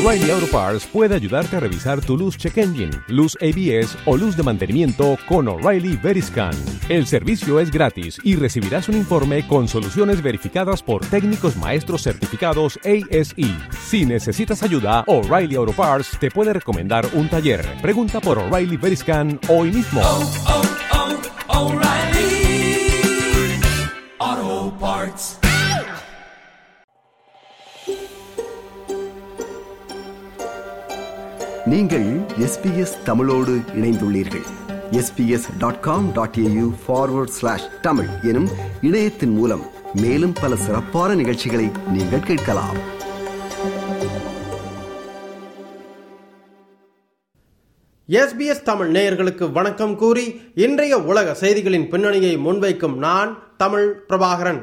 O'Reilly Auto Parts puede ayudarte a revisar tu luz check engine, luz ABS o luz de mantenimiento con O'Reilly Veriscan. El servicio es gratis y recibirás un informe con soluciones verificadas por técnicos maestros certificados ASE. Si necesitas ayuda, O'Reilly Auto Parts te puede recomendar un taller. Pregunta por O'Reilly Veriscan hoy mismo. oh, oh, O'Reilly Auto Parts. நீங்கள் SBS தமிழோடு இணைந்துள்ளீர்கள் SBS dot com dot AU forward slash Tamil எனும் இணையத்தின் மூலம் மேலும் பல சிறப்பான நிகழ்ச்சிகளை நீங்கள் கேட்கலாம் எஸ்பிஎஸ் தமிழ் நேயர்களுக்கு வணக்கம் கூறி இன்றைய உலக செய்திகளின் பின்னணியை முன்வைக்கும் நான் தமிழ் பிரபாகரன்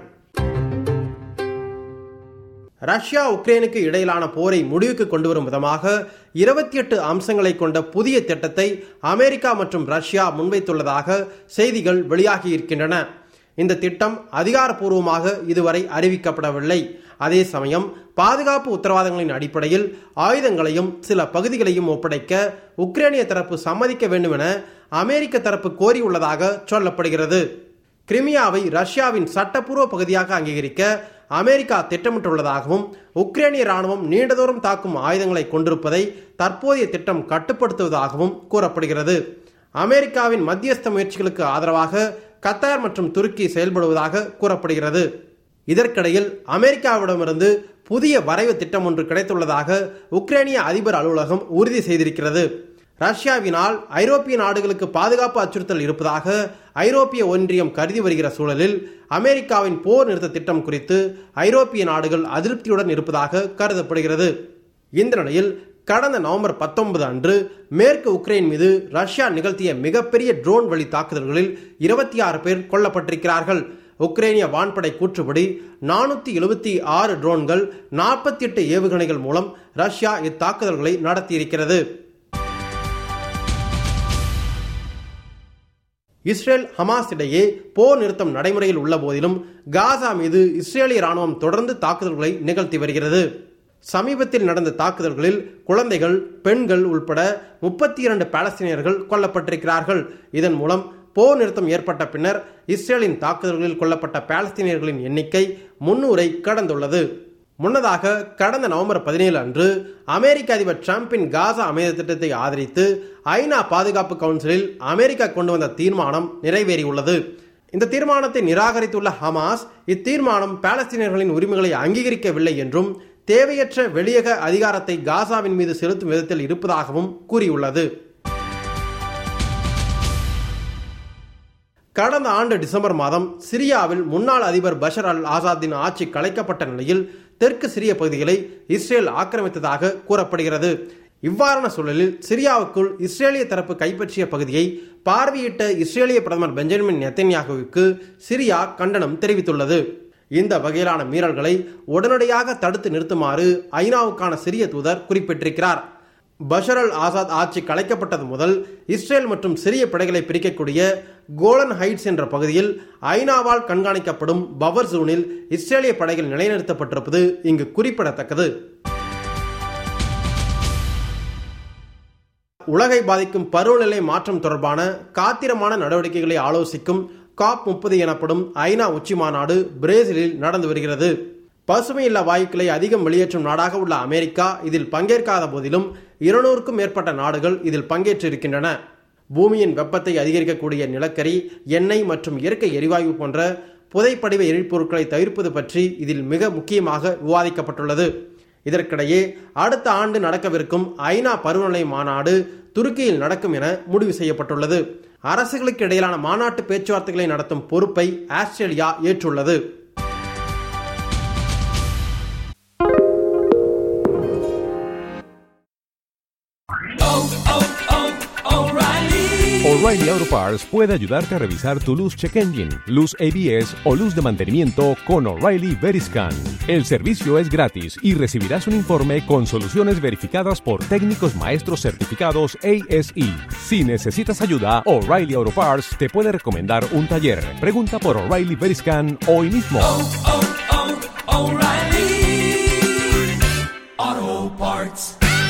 ரஷ்யா உக்ரைனுக்கு இடையிலான போரை முடிவுக்கு கொண்டு வரும் விதமாக இருபத்தி எட்டு அம்சங்களை கொண்ட புதிய திட்டத்தை அமெரிக்கா மற்றும் ரஷ்யா முன்வைத்துள்ளதாக செய்திகள் வெளியாகியிருக்கின்றன இந்த திட்டம் அதிகாரப்பூர்வமாக இதுவரை அறிவிக்கப்படவில்லை அதே சமயம் பாதுகாப்பு உத்தரவாதங்களின் அடிப்படையில் ஆயுதங்களையும் சில பகுதிகளையும் ஒப்படைக்க உக்ரைனிய தரப்பு சம்மதிக்க வேண்டும் என அமெரிக்க தரப்பு கோரியுள்ளதாக சொல்லப்படுகிறது கிரிமியாவை ரஷ்யாவின் சட்டப்பூர்வ பகுதியாக அங்கீகரிக்க அமெரிக்கா திட்டமிட்டுள்ளதாகவும் உக்ரைனிய ராணுவம் நீண்ட தூரம் தாக்கும் ஆயுதங்களை கொண்டிருப்பதை தற்போதைய திட்டம் கட்டுப்படுத்துவதாகவும் கூறப்படுகிறது அமெரிக்காவின் மத்தியஸ்த முயற்சிகளுக்கு ஆதரவாக கத்தார் மற்றும் துருக்கி செயல்படுவதாக கூறப்படுகிறது இதற்கிடையில் அமெரிக்காவிடமிருந்து புதிய வரைவு திட்டம் ஒன்று கிடைத்துள்ளதாக உக்ரைனிய அதிபர் அலுவலகம் உறுதி செய்திருக்கிறது ரஷ்யாவினால் ஐரோப்பிய நாடுகளுக்கு பாதுகாப்பு அச்சுறுத்தல் இருப்பதாக ஐரோப்பிய ஒன்றியம் கருதி வருகிற சூழலில் அமெரிக்காவின் போர் நிறுத்த திட்டம் குறித்து ஐரோப்பிய நாடுகள் அதிருப்தியுடன் இருப்பதாக கருதப்படுகிறது இந்த நிலையில் கடந்த நவம்பர் பத்தொன்பது அன்று மேற்கு உக்ரைன் மீது ரஷ்யா நிகழ்த்திய மிகப்பெரிய ட்ரோன் வழி தாக்குதல்களில் இருபத்தி ஆறு பேர் கொல்லப்பட்டிருக்கிறார்கள் உக்ரைனிய வான்படை கூற்றுப்படி நானூத்தி எழுபத்தி ஆறு ட்ரோன்கள் நாற்பத்தி எட்டு ஏவுகணைகள் மூலம் ரஷ்யா இத்தாக்குதல்களை நடத்தியிருக்கிறது இஸ்ரேல் ஹமாஸ் இடையே போர் நிறுத்தம் நடைமுறையில் உள்ள போதிலும் காசா மீது இஸ்ரேலிய ராணுவம் தொடர்ந்து தாக்குதல்களை நிகழ்த்தி வருகிறது சமீபத்தில் நடந்த தாக்குதல்களில் குழந்தைகள் பெண்கள் உள்பட முப்பத்தி இரண்டு பாலஸ்தீனியர்கள் கொல்லப்பட்டிருக்கிறார்கள் இதன் மூலம் போர் நிறுத்தம் ஏற்பட்ட பின்னர் இஸ்ரேலின் தாக்குதல்களில் கொல்லப்பட்ட பாலஸ்தீனியர்களின் எண்ணிக்கை முன்னூரை கடந்துள்ளது முன்னதாக கடந்த நவம்பர் பதினேழு அன்று அமெரிக்க அதிபர் டிரம்பின் காசா அமைதி திட்டத்தை ஆதரித்து ஐநா பாதுகாப்பு கவுன்சிலில் அமெரிக்கா கொண்டு வந்த தீர்மானம் நிறைவேறியுள்ளது இந்த தீர்மானத்தை நிராகரித்துள்ள ஹமாஸ் இத்தீர்மானம் பாலஸ்தீனியர்களின் உரிமைகளை அங்கீகரிக்கவில்லை என்றும் தேவையற்ற வெளியக அதிகாரத்தை காசாவின் மீது செலுத்தும் விதத்தில் இருப்பதாகவும் கூறியுள்ளது கடந்த ஆண்டு டிசம்பர் மாதம் சிரியாவில் முன்னாள் அதிபர் பஷர் அல் ஆசாத்தின் ஆட்சி கலைக்கப்பட்ட நிலையில் தெற்கு சிரிய பகுதிகளை இஸ்ரேல் ஆக்கிரமித்ததாக கூறப்படுகிறது இவ்வாறான சூழலில் சிரியாவுக்குள் இஸ்ரேலிய தரப்பு கைப்பற்றிய பகுதியை பார்வையிட்ட இஸ்ரேலிய பிரதமர் பெஞ்சமின் நெத்தன்யாகுவுக்கு சிரியா கண்டனம் தெரிவித்துள்ளது இந்த வகையிலான மீறல்களை உடனடியாக தடுத்து நிறுத்துமாறு ஐநாவுக்கான சிரிய தூதர் குறிப்பிட்டிருக்கிறார் பஷர் அல் ஆசாத் ஆட்சி கலைக்கப்பட்டது முதல் இஸ்ரேல் மற்றும் சிரிய படைகளை பிரிக்கக்கூடிய கோலன் ஹைட்ஸ் என்ற பகுதியில் ஐநாவால் கண்காணிக்கப்படும் பவர் ஜோனில் இஸ்ரேலிய படைகள் நிலைநிறுத்தப்பட்டிருப்பது இங்கு குறிப்பிடத்தக்கது உலகை பாதிக்கும் பருவநிலை மாற்றம் தொடர்பான காத்திரமான நடவடிக்கைகளை ஆலோசிக்கும் காப் முப்பது எனப்படும் ஐநா உச்சி மாநாடு பிரேசிலில் நடந்து வருகிறது பசுமையில்ல வாயுக்களை அதிகம் வெளியேற்றும் நாடாக உள்ள அமெரிக்கா இதில் பங்கேற்காத போதிலும் இருநூறுக்கும் மேற்பட்ட நாடுகள் இதில் பங்கேற்றிருக்கின்றன பூமியின் வெப்பத்தை அதிகரிக்கக்கூடிய நிலக்கரி எண்ணெய் மற்றும் இயற்கை எரிவாயு போன்ற புதைப்படிவ எரிபொருட்களை தவிர்ப்பது பற்றி இதில் மிக முக்கியமாக விவாதிக்கப்பட்டுள்ளது இதற்கிடையே அடுத்த ஆண்டு நடக்கவிருக்கும் ஐநா பருவநிலை மாநாடு துருக்கியில் நடக்கும் என முடிவு செய்யப்பட்டுள்ளது அரசுகளுக்கு இடையிலான மாநாட்டு பேச்சுவார்த்தைகளை நடத்தும் பொறுப்பை ஆஸ்திரேலியா ஏற்றுள்ளது O'Reilly Auto Parts puede ayudarte a revisar tu luz check engine, luz ABS o luz de mantenimiento con O'Reilly Veriscan. El servicio es gratis y recibirás un informe con soluciones verificadas por técnicos maestros certificados ASE. Si necesitas ayuda, O'Reilly Auto Parts te puede recomendar un taller. Pregunta por O'Reilly Veriscan hoy mismo. oh, oh, O'Reilly Auto Parts.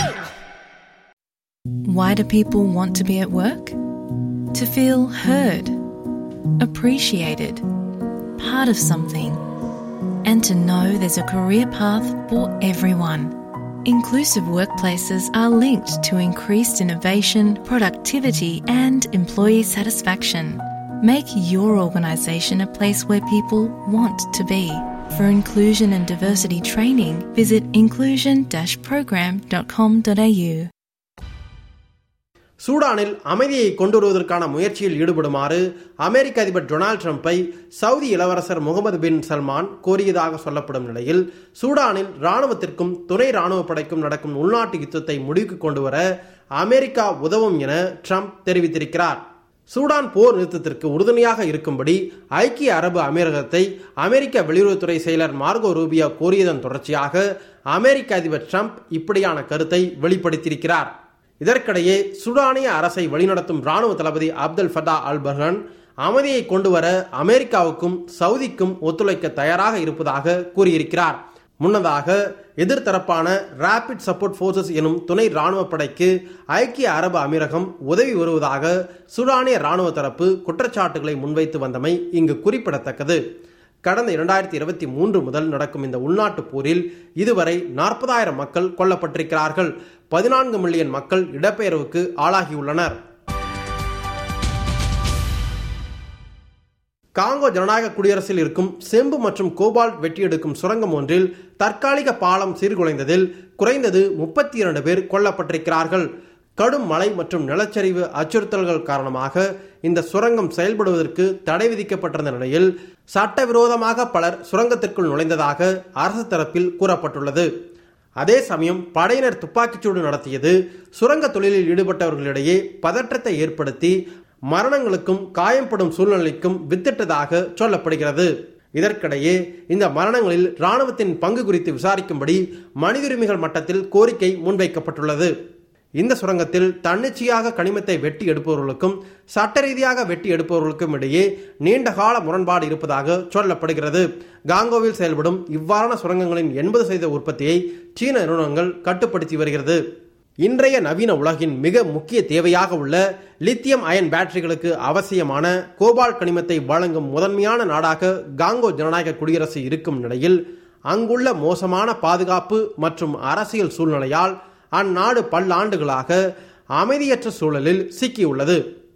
Why do people want to be at work? To feel heard, appreciated, part of something, and to know there's a career path for everyone. Inclusive workplaces are linked to increased innovation, productivity, and employee satisfaction. Make your organisation a place where people want to be. For inclusion and diversity training, visit inclusion program.com.au. சூடானில் அமைதியை கொண்டு வருவதற்கான முயற்சியில் ஈடுபடுமாறு அமெரிக்க அதிபர் Donald ட்ரம்ப்பை Saudi இளவரசர் முகமது பின் சல்மான் கோரியதாக சொல்லப்படும் நிலையில் சூடானில் ராணுவத்திற்கும் துணை ராணுவ படைக்கும் நடக்கும் உள்நாட்டு யுத்தத்தை முடிவுக்கு கொண்டு வர அமெரிக்கா உதவும் என ட்ரம்ப் தெரிவித்திருக்கிறார் சூடான் போர் நிறுத்தத்திற்கு உறுதுணையாக இருக்கும்படி ஐக்கிய அரபு அமீரகத்தை அமெரிக்க வெளியுறவுத்துறை செயலர் மார்கோ ரூபியா கோரியதன் தொடர்ச்சியாக அமெரிக்க அதிபர் ட்ரம்ப் இப்படியான கருத்தை வெளிப்படுத்தியிருக்கிறார் இதற்கிடையே சுடானிய அரசை வழிநடத்தும் ராணுவ தளபதி அப்துல் ஃபதா அல் பர்ஹன் அமைதியை கொண்டு வர அமெரிக்காவுக்கும் சவுதிக்கும் ஒத்துழைக்க தயாராக இருப்பதாக கூறியிருக்கிறார் முன்னதாக எதிர்த்தரப்பான ரேபிட் சப்போர்ட் போர்சஸ் எனும் துணை ராணுவ படைக்கு ஐக்கிய அரபு அமீரகம் உதவி வருவதாக சுடானிய ராணுவ தரப்பு குற்றச்சாட்டுகளை முன்வைத்து வந்தமை இங்கு குறிப்பிடத்தக்கது கடந்த இரண்டாயிரத்தி இருபத்தி மூன்று முதல் நடக்கும் இந்த உள்நாட்டு போரில் இதுவரை நாற்பதாயிரம் மக்கள் கொல்லப்பட்டிருக்கிறார்கள் பதினான்கு மில்லியன் மக்கள் இடப்பெயர்வுக்கு ஆளாகியுள்ளனர் காங்கோ ஜனநாயக குடியரசில் இருக்கும் செம்பு மற்றும் கோபால்ட் வெட்டி எடுக்கும் சுரங்கம் ஒன்றில் தற்காலிக பாலம் சீர்குலைந்ததில் குறைந்தது முப்பத்தி இரண்டு பேர் கொல்லப்பட்டிருக்கிறார்கள் கடும் மழை மற்றும் நிலச்சரிவு அச்சுறுத்தல்கள் காரணமாக இந்த சுரங்கம் செயல்படுவதற்கு தடை விதிக்கப்பட்டிருந்த நிலையில் சட்டவிரோதமாக பலர் சுரங்கத்திற்குள் நுழைந்ததாக அரசு தரப்பில் கூறப்பட்டுள்ளது அதே சமயம் படையினர் துப்பாக்கிச்சூடு நடத்தியது சுரங்க தொழிலில் ஈடுபட்டவர்களிடையே பதற்றத்தை ஏற்படுத்தி மரணங்களுக்கும் காயம்படும் சூழ்நிலைக்கும் வித்திட்டதாக சொல்லப்படுகிறது இதற்கிடையே இந்த மரணங்களில் ராணுவத்தின் பங்கு குறித்து விசாரிக்கும்படி மனித உரிமைகள் மட்டத்தில் கோரிக்கை முன்வைக்கப்பட்டுள்ளது இந்த சுரங்கத்தில் தன்னிச்சையாக கனிமத்தை வெட்டி எடுப்பவர்களுக்கும் சட்ட ரீதியாக வெட்டி எடுப்பவர்களுக்கும் இடையே நீண்ட கால முரண்பாடு இருப்பதாக சொல்லப்படுகிறது காங்கோவில் செயல்படும் இவ்வாறான சுரங்கங்களின் எண்பது சதவீத உற்பத்தியை சீன நிறுவனங்கள் கட்டுப்படுத்தி வருகிறது இன்றைய நவீன உலகின் மிக முக்கிய தேவையாக உள்ள லித்தியம் அயன் பேட்டரிகளுக்கு அவசியமான கோபால் கனிமத்தை வழங்கும் முதன்மையான நாடாக காங்கோ ஜனநாயக குடியரசு இருக்கும் நிலையில் அங்குள்ள மோசமான பாதுகாப்பு மற்றும் அரசியல் சூழ்நிலையால் அந்நாடு பல்லாண்டுகளாக அமைதியற்ற சூழலில் சிக்கியுள்ளது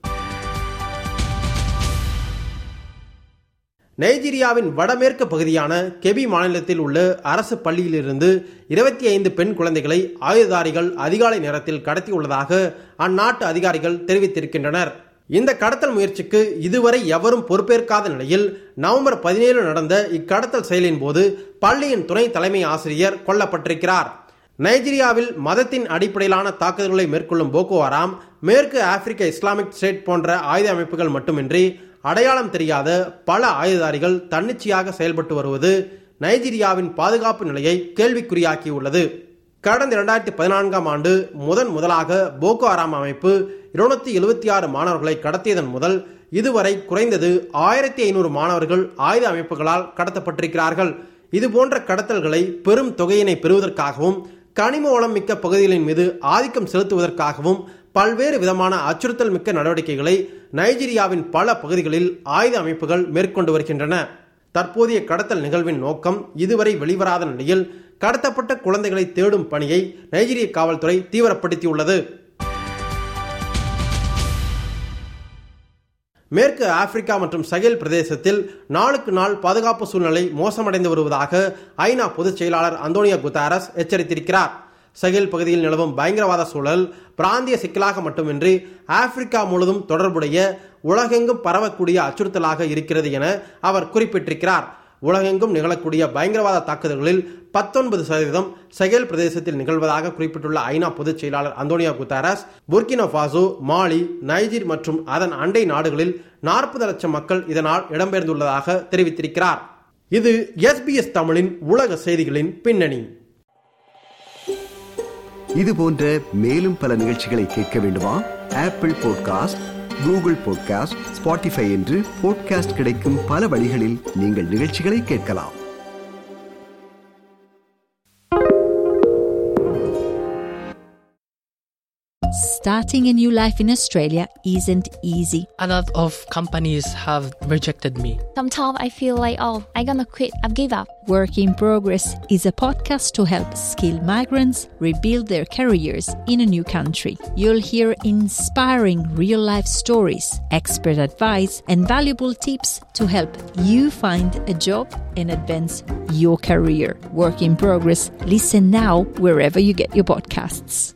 நைஜீரியாவின் வடமேற்கு பகுதியான கெபி மாநிலத்தில் உள்ள அரசு பள்ளியிலிருந்து இருபத்தி ஐந்து பெண் குழந்தைகளை ஆயுததாரிகள் அதிகாலை நேரத்தில் கடத்தியுள்ளதாக அந்நாட்டு அதிகாரிகள் தெரிவித்திருக்கின்றனர் இந்த கடத்தல் முயற்சிக்கு இதுவரை எவரும் பொறுப்பேற்காத நிலையில் நவம்பர் பதினேழு நடந்த இக்கடத்தல் செயலின் போது பள்ளியின் துணை தலைமை ஆசிரியர் கொல்லப்பட்டிருக்கிறார் நைஜீரியாவில் மதத்தின் அடிப்படையிலான தாக்குதல்களை மேற்கொள்ளும் போகோ ஹராம் மேற்கு ஆப்பிரிக்க இஸ்லாமிக் ஸ்டேட் போன்ற ஆயுத அமைப்புகள் மட்டுமின்றி அடையாளம் தெரியாத பல ஆயுததாரிகள் தன்னிச்சையாக செயல்பட்டு வருவது நைஜீரியாவின் பாதுகாப்பு நிலையை கேள்விக்குறியாக்கியுள்ளது கடந்த இரண்டாயிரத்தி பதினான்காம் ஆண்டு முதன் முதலாக போகோ ஹராம் அமைப்பு இருநூத்தி எழுபத்தி ஆறு மாணவர்களை கடத்தியதன் முதல் இதுவரை குறைந்தது ஆயிரத்தி ஐநூறு மாணவர்கள் ஆயுத அமைப்புகளால் கடத்தப்பட்டிருக்கிறார்கள் இதுபோன்ற கடத்தல்களை பெரும் தொகையினை பெறுவதற்காகவும் கனிம வளம் மிக்க பகுதிகளின் மீது ஆதிக்கம் செலுத்துவதற்காகவும் பல்வேறு விதமான அச்சுறுத்தல் மிக்க நடவடிக்கைகளை நைஜீரியாவின் பல பகுதிகளில் ஆயுத அமைப்புகள் மேற்கொண்டு வருகின்றன தற்போதைய கடத்தல் நிகழ்வின் நோக்கம் இதுவரை வெளிவராத நிலையில் கடத்தப்பட்ட குழந்தைகளை தேடும் பணியை நைஜீரிய காவல்துறை தீவிரப்படுத்தியுள்ளது மேற்கு ஆப்பிரிக்கா மற்றும் சகேல் பிரதேசத்தில் நாளுக்கு நாள் பாதுகாப்பு சூழ்நிலை மோசமடைந்து வருவதாக ஐநா பொதுச் செயலாளர் அந்தோனியா குத்தாரஸ் எச்சரித்திருக்கிறார் சகேல் பகுதியில் நிலவும் பயங்கரவாத சூழல் பிராந்திய சிக்கலாக மட்டுமின்றி ஆப்பிரிக்கா முழுவதும் தொடர்புடைய உலகெங்கும் பரவக்கூடிய அச்சுறுத்தலாக இருக்கிறது என அவர் குறிப்பிட்டிருக்கிறார் உலகெங்கும் நிகழக்கூடிய பயங்கரவாத தாக்குதல்களில் பத்தொன்பது சதவீதம் சகேல் பிரதேசத்தில் நிகழ்வதாக குறிப்பிட்டுள்ள ஐநா பொதுச் செயலாளர் அந்தோனியா குத்தாரஸ் புர்கினோ பாசோ மாலி நைஜீர் மற்றும் அதன் அண்டை நாடுகளில் நாற்பது லட்சம் மக்கள் இதனால் இடம்பெயர்ந்துள்ளதாக தெரிவித்திருக்கிறார் இது எஸ்பிஎஸ் தமிழின் உலக செய்திகளின் பின்னணி இது போன்ற மேலும் பல நிகழ்ச்சிகளை கேட்க வேண்டுமா Apple podcast Google podcast Spotify என்று பாட்காஸ்ட் கிடைக்கும் பல வழிகளில் நீங்கள் நிகழ்ச்சிகளை கேட்கலாம் Starting a new life in Australia isn't easy. A lot of companies have rejected me. Sometimes I feel like, oh, I'm gonna quit, I've give up. Work in Progress is a podcast to help skilled migrants rebuild their careers in a new country. You'll hear inspiring real life stories, expert advice, and valuable tips to help you find a job and advance your career. Work in Progress. Listen now wherever you get your podcasts.